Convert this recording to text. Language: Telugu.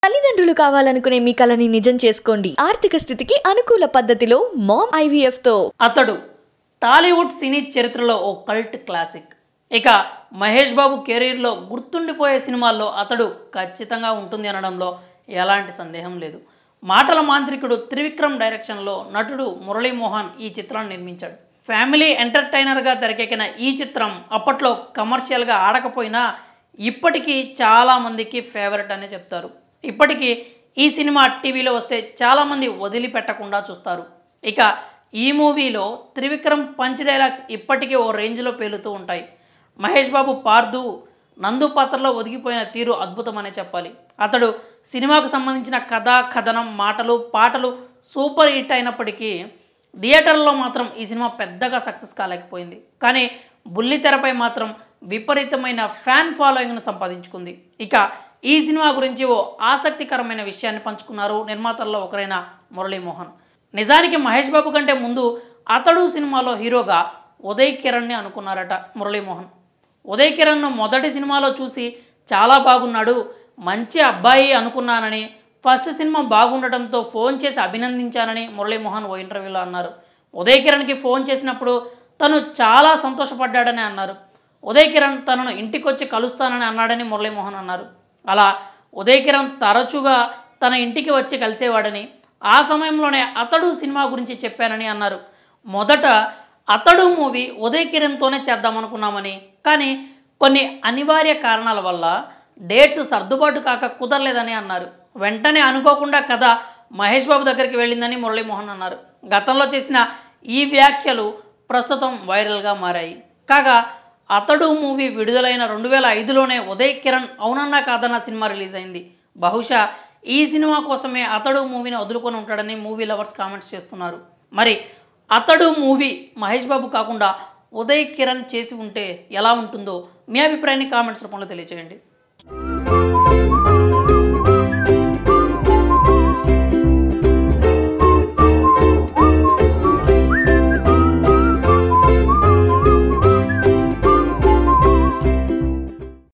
తల్లిదండ్రులు కావాలనుకునే మీ కలని నిజం చేసుకోండి ఆర్థిక స్థితికి అనుకూల పద్ధతిలో మామ్ ఐవీఎఫ్ తో అతడు టాలీవుడ్ సినీ చరిత్రలో ఓ కల్ట్ క్లాసిక్ ఇక మహేష్ బాబు కెరీర్లో గుర్తుండిపోయే సినిమాల్లో అతడు ఖచ్చితంగా ఉంటుంది అనడంలో ఎలాంటి సందేహం లేదు మాటల మాంత్రికుడు త్రివిక్రమ్ డైరెక్షన్లో నటుడు మురళీమోహన్ ఈ చిత్రాన్ని నిర్మించాడు ఫ్యామిలీ ఎంటర్టైనర్గా తెరకెక్కిన ఈ చిత్రం అప్పట్లో కమర్షియల్గా ఆడకపోయినా ఇప్పటికీ చాలామందికి ఫేవరెట్ అనే చెప్తారు ఇప్పటికీ ఈ సినిమా టీవీలో వస్తే చాలామంది వదిలిపెట్టకుండా చూస్తారు ఇక ఈ మూవీలో త్రివిక్రమ్ పంచ్ డైలాగ్స్ ఇప్పటికీ ఓ రేంజ్లో పేలుతూ ఉంటాయి మహేష్ బాబు పార్దు నందు పాత్రలో ఒదిగిపోయిన తీరు అద్భుతమనే చెప్పాలి అతడు సినిమాకు సంబంధించిన కథ కథనం మాటలు పాటలు సూపర్ హిట్ అయినప్పటికీ థియేటర్లో మాత్రం ఈ సినిమా పెద్దగా సక్సెస్ కాలేకపోయింది కానీ బుల్లి తెరపై మాత్రం విపరీతమైన ఫ్యాన్ ఫాలోయింగ్ను సంపాదించుకుంది ఇక ఈ సినిమా గురించి ఓ ఆసక్తికరమైన విషయాన్ని పంచుకున్నారు నిర్మాతల్లో ఒకరైన మురళీమోహన్ నిజానికి మహేష్ బాబు కంటే ముందు అతడు సినిమాలో హీరోగా ఉదయ్ కిరణ్ని అనుకున్నారట మురళీమోహన్ ఉదయ్ కిరణ్ను మొదటి సినిమాలో చూసి చాలా బాగున్నాడు మంచి అబ్బాయి అనుకున్నానని ఫస్ట్ సినిమా బాగుండటంతో ఫోన్ చేసి అభినందించానని మురళీమోహన్ ఓ ఇంటర్వ్యూలో అన్నారు ఉదయ్ కిరణ్కి ఫోన్ చేసినప్పుడు తను చాలా సంతోషపడ్డాడని అన్నారు ఉదయ్ కిరణ్ తనను ఇంటికి వచ్చి కలుస్తానని అన్నాడని మురళీమోహన్ అన్నారు అలా ఉదయ్ కిరణ్ తరచుగా తన ఇంటికి వచ్చి కలిసేవాడని ఆ సమయంలోనే అతడు సినిమా గురించి చెప్పానని అన్నారు మొదట అతడు మూవీ ఉదయ్ కిరణ్తోనే చేద్దామనుకున్నామని కానీ కొన్ని అనివార్య కారణాల వల్ల డేట్స్ సర్దుబాటు కాక కుదరలేదని అన్నారు వెంటనే అనుకోకుండా కథ మహేష్ బాబు దగ్గరికి వెళ్ళిందని మురళీమోహన్ అన్నారు గతంలో చేసిన ఈ వ్యాఖ్యలు ప్రస్తుతం వైరల్గా మారాయి కాగా అతడు మూవీ విడుదలైన రెండు వేల ఐదులోనే ఉదయ్ కిరణ్ అవునన్నా కాదన్న సినిమా రిలీజ్ అయింది బహుశా ఈ సినిమా కోసమే అతడు మూవీని వదులుకొని ఉంటాడని మూవీ లవర్స్ కామెంట్స్ చేస్తున్నారు మరి అతడు మూవీ మహేష్ బాబు కాకుండా ఉదయ్ కిరణ్ చేసి ఉంటే ఎలా ఉంటుందో మీ అభిప్రాయాన్ని కామెంట్స్ రూపంలో తెలియజేయండి